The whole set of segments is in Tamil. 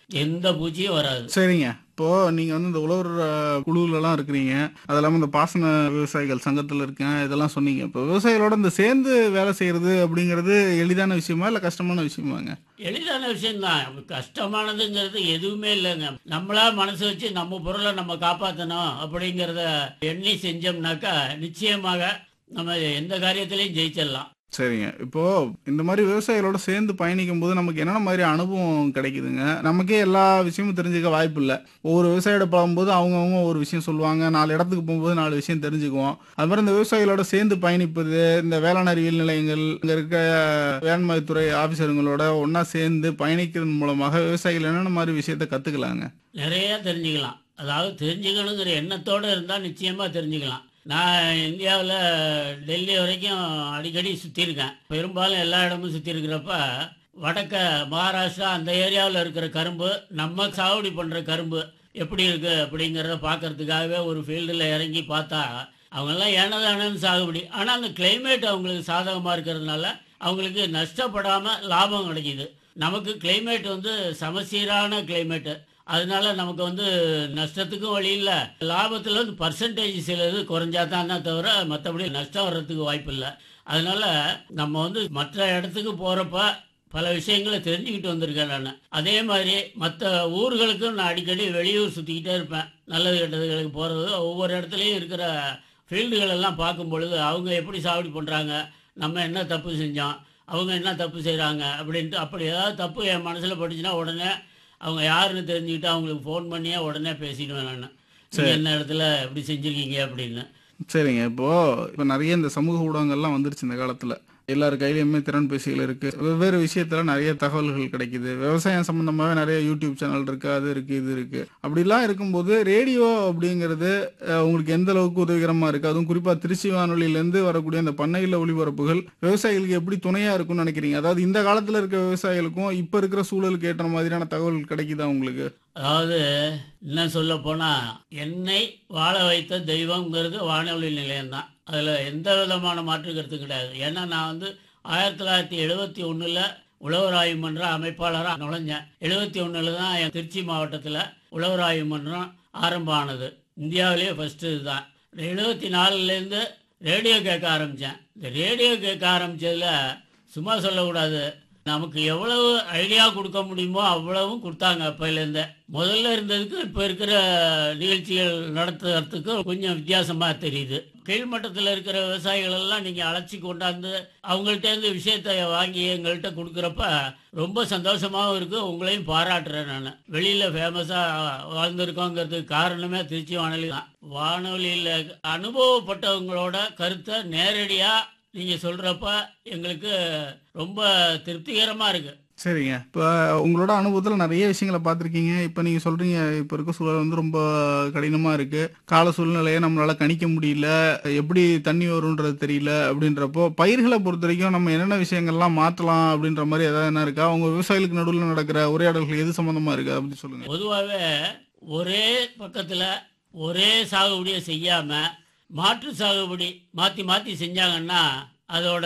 எந்த பூச்சியும் வராது சரிங்க இப்போ நீங்க வந்து இந்த உழவர் அஹ், குழுவுலலாம் இருக்கிறீங்க அது இல்லாம இந்த பாசன விவசாயிகள் சங்கத்துல இருக்கேன் இதெல்லாம் சொன்னீங்க இப்போ விவசாயிகளோட இந்த சேர்ந்து வேலை செய்யறது அப்படிங்கிறது எளிதான விஷயமா இல்ல கஷ்டமான விஷயமாங்க எளிதான விஷயம்தான் கஷ்டமானதுங்கிறது எதுவுமே இல்லைங்க நம்மளா மனசு வச்சு நம்ம பொருளை நம்ம காப்பாற்றணும் அப்படிங்கிறத எண்ணி செஞ்சோம்னாக்கா நிச்சயமாக நம்ம எந்த காரியத்திலையும் ஜெயிச்சிடலாம் சரிங்க இப்போ இந்த மாதிரி விவசாயிகளோட சேர்ந்து பயணிக்கும் போது நமக்கு என்னென்ன மாதிரி அனுபவம் கிடைக்குதுங்க நமக்கே எல்லா விஷயமும் தெரிஞ்சுக்க வாய்ப்பு இல்லை ஒவ்வொரு விவசாயியோட பழகும்போது அவங்கவுங்க ஒரு விஷயம் சொல்லுவாங்க நாலு இடத்துக்கு போகும்போது நாலு விஷயம் தெரிஞ்சுக்குவோம் அது மாதிரி இந்த விவசாயிகளோட சேர்ந்து பயணிப்பது இந்த வேளாண் அறிவியல் நிலையங்கள் இங்க இருக்க வேளாண்மைத்துறை ஆபீசருங்களோட ஒண்ணா சேர்ந்து பயணிக்கிறதன் மூலமாக விவசாயிகள் என்னென்ன மாதிரி விஷயத்த கத்துக்கலாங்க நிறைய தெரிஞ்சுக்கலாம் அதாவது தெரிஞ்சுக்கணுங்கிற எண்ணத்தோடு இருந்தால் நிச்சயமாக தெரிஞ்சுக்கலாம் நான் இந்தியாவில் டெல்லி வரைக்கும் அடிக்கடி சுற்றிருக்கேன் பெரும்பாலும் எல்லா இடமும் சுற்றி இருக்கிறப்ப வடக்க மகாராஷ்டிரா அந்த ஏரியாவில் இருக்கிற கரும்பு நம்ம சாகுபடி பண்ணுற கரும்பு எப்படி இருக்குது அப்படிங்கிறத பார்க்கறதுக்காகவே ஒரு ஃபீல்டில் இறங்கி பார்த்தா அவங்கெல்லாம் ஏனதானு சாகுபடி ஆனால் அந்த கிளைமேட் அவங்களுக்கு சாதகமாக இருக்கிறதுனால அவங்களுக்கு நஷ்டப்படாமல் லாபம் கிடைக்கிது நமக்கு கிளைமேட் வந்து சமசீரான கிளைமேட்டு அதனால நமக்கு வந்து நஷ்டத்துக்கும் வழி இல்லை லாபத்தில் வந்து பர்சன்டேஜ் சிலது குறைஞ்சா தான் தவிர மற்றபடி நஷ்டம் வர்றதுக்கு வாய்ப்பு இல்லை அதனால நம்ம வந்து மற்ற இடத்துக்கு போகிறப்ப பல விஷயங்களை தெரிஞ்சுக்கிட்டு வந்திருக்கேன் நான் அதே மாதிரி மற்ற ஊர்களுக்கும் நான் அடிக்கடி வெளியூர் சுற்றிக்கிட்டே இருப்பேன் நல்லது கெட்டதுகளுக்கு போகிறது ஒவ்வொரு இடத்துலையும் இருக்கிற ஃபீல்டுகள் எல்லாம் பார்க்கும் பொழுது அவங்க எப்படி சாகுபடி பண்ணுறாங்க நம்ம என்ன தப்பு செஞ்சோம் அவங்க என்ன தப்பு செய்கிறாங்க அப்படின்ட்டு அப்படி ஏதாவது தப்பு என் மனசில் பட்டுச்சுன்னா உடனே அவங்க யாருன்னு தெரிஞ்சுக்கிட்டு அவங்களுக்கு ஃபோன் பண்ணியே உடனே பேசிடுவேன் நான் நீங்கள் என்ன இடத்துல இப்படி செஞ்சுருக்கீங்க அப்படின்னு சரிங்க இப்போ இப்போ நிறைய இந்த சமூக ஊடகங்கள்லாம் வந்துருச்சு இந்த காலத்துல எல்லார் கையிலயுமே திறன்பேசிகள் இருக்கு வெவ்வேறு விஷயத்துல நிறைய தகவல்கள் கிடைக்குது விவசாயம் சம்பந்தமாவே நிறைய யூடியூப் சேனல் இருக்கு அது இருக்கு இது இருக்கு அப்படிலாம் இருக்கும்போது ரேடியோ அப்படிங்கிறது அஹ், உங்களுக்கு எந்த அளவுக்கு உதவிகரமா இருக்கு அதுவும் குறிப்பா திருச்சி வானொலியில இருந்து வரக்கூடிய அந்த பண்ணையில ஒளிபரப்புகள் விவசாயிகளுக்கு எப்படி துணையா இருக்கும்னு நினைக்கிறீங்க அதாவது இந்த காலத்துல இருக்க விவசாயிகளுக்கும் இப்ப இருக்கிற சூழலுக்கு ஏற்ற மாதிரியான தகவல் கிடைக்குதா உங்களுக்கு அதாவது என்ன சொல்ல போனால் என்னை வாழ வைத்த தெய்வங்கிறது வானொலி நிலையம்தான் அதில் எந்த விதமான மாற்று கருத்து கிடையாது ஏன்னா நான் வந்து ஆயிரத்தி தொள்ளாயிரத்தி எழுபத்தி ஒன்றில் உழவர் ஆய்வு மன்ற அமைப்பாளராக நுழைஞ்சேன் எழுபத்தி ஒன்றில் தான் என் திருச்சி மாவட்டத்தில் உழவர் ஆய்வு மன்றம் ஆரம்பம் ஆனது இந்தியாவிலேயே ஃபஸ்ட்டு இதுதான் எழுபத்தி நாலுலேருந்து ரேடியோ கேட்க ஆரம்பித்தேன் இந்த ரேடியோ கேட்க ஆரம்பித்ததில் சும்மா சொல்லக்கூடாது நமக்கு எவ்வளவு ஐடியா கொடுக்க முடியுமோ அவ்வளவும் கொடுத்தாங்க அப்பையிலேருந்தே முதல்ல இருந்ததுக்கு இப்போ இருக்கிற நிகழ்ச்சிகள் நடத்துறதுக்கு கொஞ்சம் வித்தியாசமாக தெரியுது கீழ்மட்டத்தில் இருக்கிற விவசாயிகள் எல்லாம் நீங்கள் அழைச்சி கொண்டாந்து அவங்கள்ட்ட இருந்து விஷயத்தை வாங்கி எங்கள்கிட்ட கொடுக்குறப்ப ரொம்ப சந்தோஷமாகவும் இருக்குது உங்களையும் பாராட்டுறேன் நான் வெளியில் ஃபேமஸாக வாழ்ந்திருக்கோங்கிறதுக்கு காரணமே திருச்சி வானொலி தான் வானொலியில் அனுபவப்பட்டவங்களோட கருத்தை நேரடியாக நீங்கள் சொல்கிறப்ப எங்களுக்கு ரொம்ப திருப்திகரமாக இருக்குது சரிங்க இப்போ உங்களோட அனுபவத்தில் நிறைய விஷயங்களை பார்த்துருக்கீங்க இப்போ நீங்கள் சொல்கிறீங்க இப்போ இருக்க சூழல் வந்து ரொம்ப கடினமாக இருக்குது கால சூழ்நிலையை நம்மளால் கணிக்க முடியல எப்படி தண்ணி வரும்ன்றது தெரியல அப்படின்றப்போ பயிர்களை பொறுத்த வரைக்கும் நம்ம என்னென்ன விஷயங்கள்லாம் மாற்றலாம் அப்படின்ற மாதிரி ஏதாவது என்ன இருக்கா உங்கள் விவசாயிகளுக்கு நடுவில் நடக்கிற உரையாடல்கள் எது சம்மந்தமாக இருக்குது அப்படி சொல்லுங்கள் பொதுவாகவே ஒரே பக்கத்தில் ஒரே சாகுபடியை செய்யாமல் மாற்று சாகுபடி மாற்றி மாற்றி செஞ்சாங்கன்னா அதோட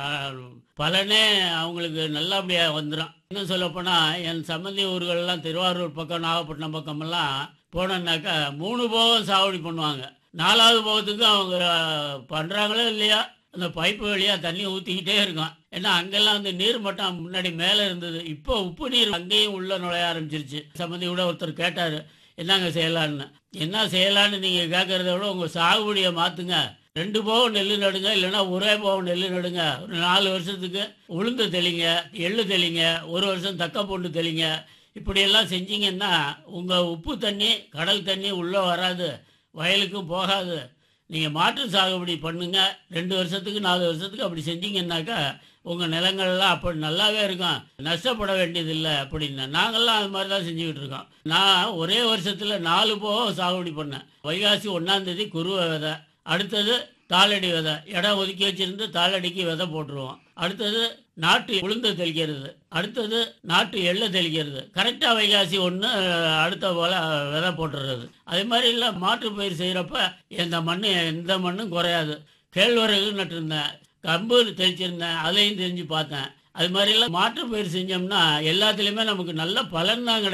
பலனே அவங்களுக்கு நல்லபடியாக வந்துடும் இன்னும் சொல்லப்போனால் என் சம்மந்தி ஊர்கள்லாம் திருவாரூர் பக்கம் நாகப்பட்டினம் பக்கமெல்லாம் போனோன்னாக்கா மூணு போகம் சாகுபடி பண்ணுவாங்க நாலாவது போகத்துக்கு அவங்க பண்ணுறாங்களோ இல்லையா அந்த பைப்பு வழியாக தண்ணி ஊற்றிக்கிட்டே இருக்கும் ஏன்னா அங்கெல்லாம் வந்து நீர் மட்டம் முன்னாடி மேலே இருந்தது இப்போ உப்பு நீர் அங்கேயும் உள்ள நுழைய ஆரம்பிச்சிருச்சு சம்மந்தி கூட ஒருத்தர் கேட்டார் என்னங்க செய்யலான்னு என்ன செய்யலான்னு நீங்கள் கேட்குறத விட உங்கள் சாகுபடியை மாற்றுங்க ரெண்டு போகம் நெல் நடுங்க இல்லைன்னா ஒரே போகம் நெல் நடுங்க ஒரு நாலு வருஷத்துக்கு உளுந்து தெளிங்க எள்ளு தெளிங்க ஒரு வருஷம் தக்க பூண்டு தெளிங்க இப்படியெல்லாம் செஞ்சீங்கன்னா உங்கள் உப்பு தண்ணி கடல் தண்ணி உள்ளே வராது வயலுக்கும் போகாது நீங்கள் மாற்று சாகுபடி பண்ணுங்க ரெண்டு வருஷத்துக்கு நாலு வருஷத்துக்கு அப்படி செஞ்சீங்கன்னாக்கா உங்கள் நிலங்கள்லாம் அப்படி நல்லாவே இருக்கும் நஷ்டப்பட வேண்டியதில்லை அப்படின்னு நாங்கள்லாம் அது மாதிரி தான் செஞ்சுக்கிட்டு இருக்கோம் நான் ஒரே வருஷத்தில் நாலு போகம் சாகுபடி பண்ணேன் வைகாசி ஒன்றாந்தேதி குருவை விதை அடுத்தது தாளடி விதை இடம் ஒதுக்கி வச்சிருந்து தாளடிக்கு விதை போட்டுருவோம் அடுத்தது நாட்டு உளுந்து தெளிக்கிறது அடுத்தது நாட்டு எள்ளை தெளிக்கிறது கரெக்டாக வைகாசி ஒன்று அடுத்த போல் விதை போட்டுறது அதே மாதிரி இல்லை மாற்று பயிர் செய்கிறப்ப எந்த மண் எந்த மண்ணும் குறையாது கேழ்வரகு நட்டிருந்தேன் கம்பு தெளிச்சிருந்தேன் அதையும் தெரிஞ்சு பார்த்தேன் அது மாதிரிலாம் மாற்று பயிர் செஞ்சோம்னா எல்லாத்துலேயுமே நமக்கு நல்ல பலன் தான் கிடைக்கும்